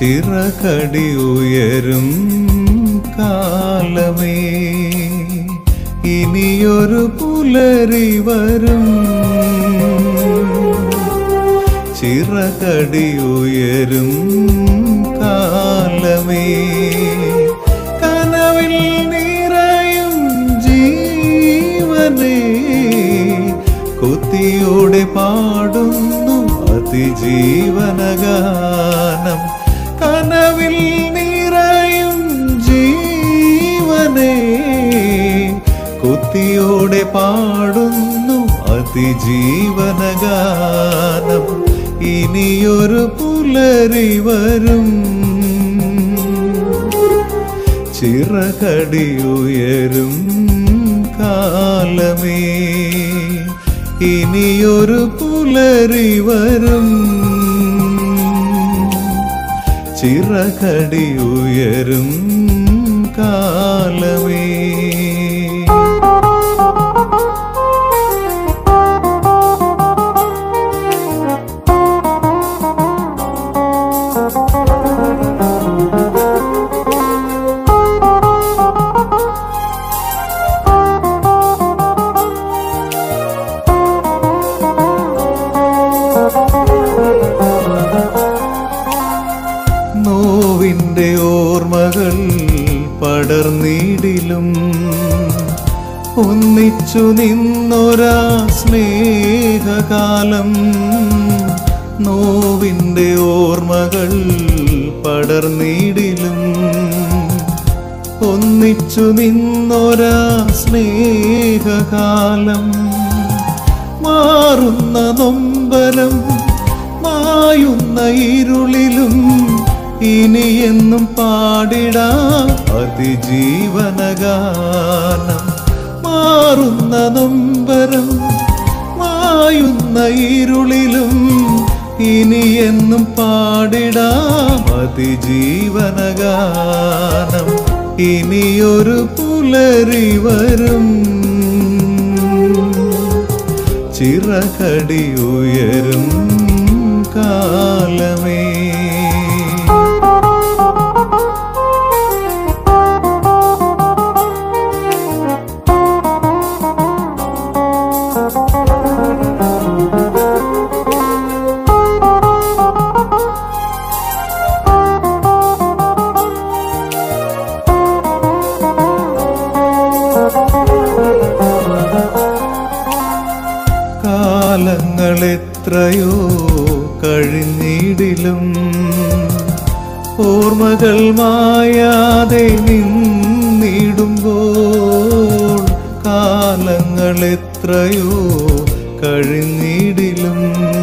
ചിറകടി ഉയരും കാലമേ ഇനിയൊരു പുലരി വരും ചിറകടി ഉയരും കാലമേ കനവിൽ നിറയും ജീവനേ കൊത്തിയോടെ പാടുന്നു അതിജീവനഗാനം കനവിൽ നിറയും ജീവനേ കൊത്തിയോടെ പാടുന്നു അതിജീവനഗാനം ഇനിയൊരു പുലരി വരും ചിറകടി ഉയരും കാലമേ ഇനിയൊരു പുലരി വരും ചിറകടി ഉയരും കാലമേ നോവിൻ്റെ ഓർമ്മകൾ പടർന്നിടിലും ഒന്നിച്ചു നിന്നൊരാ സ്നേഹകാലം നോവിൻ്റെ ഓർമ്മകൾ പടർന്നിടിലും ഒന്നിച്ചു നിന്നൊരാ സ്നേഹകാലം മാറുന്ന നൊമ്പരം മായുന്ന ഇരുളിലും ഇനിയെന്നും പാടിടാ അതിജീവനഗാനം മാറുന്ന നൊമ്പരം മായുന്ന ഇരുളിലും ഇനിയെന്നും പാടിടാം അതിജീവനഗാനം ഇനിയൊരു പുലരി വരും ചിറകടി ഉയരും കാലമേ കാലങ്ങൾ എത്രയോ കഴിഞ്ഞിടിലും ഓർമ്മകൾ മായാതെ നിന്നിടുമ്പോൾ കാലങ്ങൾ എത്രയോ കഴിഞ്ഞിടിലും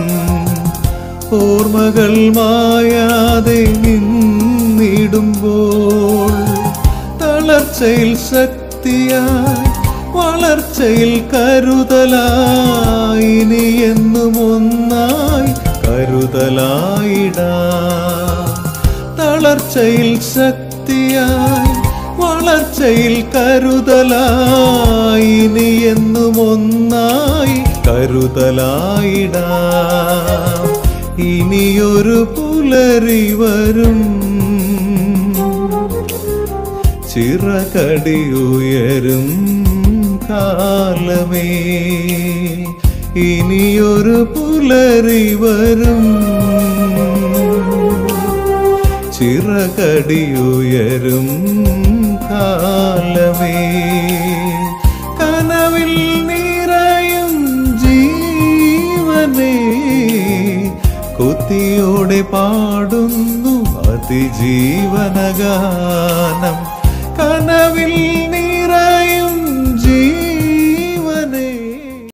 ഓർമ്മകൾ മായാതെ നിന്നിടുമ്പോൾ തളർച്ചയിൽ ശക്തിയായി വളർച്ചയിൽ കരുതലായി ഇനി എന്നും ഒന്നായി കരുതലായിടാ തളർച്ചയിൽ ശക്തിയായി വളർച്ചയിൽ കരുതലായി ഇനി എന്നും ഒന്നായി കരുതലായിടാ ഇനിയൊരു പുലരി വരും ചിറകടി ഉയരും കാലമേ ഇനിയൊരു പുലരി വരും ചിറകടി ഉയരും കാലമേ കനവിൽ നിറയും ജീവനേ കൊത്തിയോടെ പാടുന്നു അതിജീവനഗാനം കനവിൽ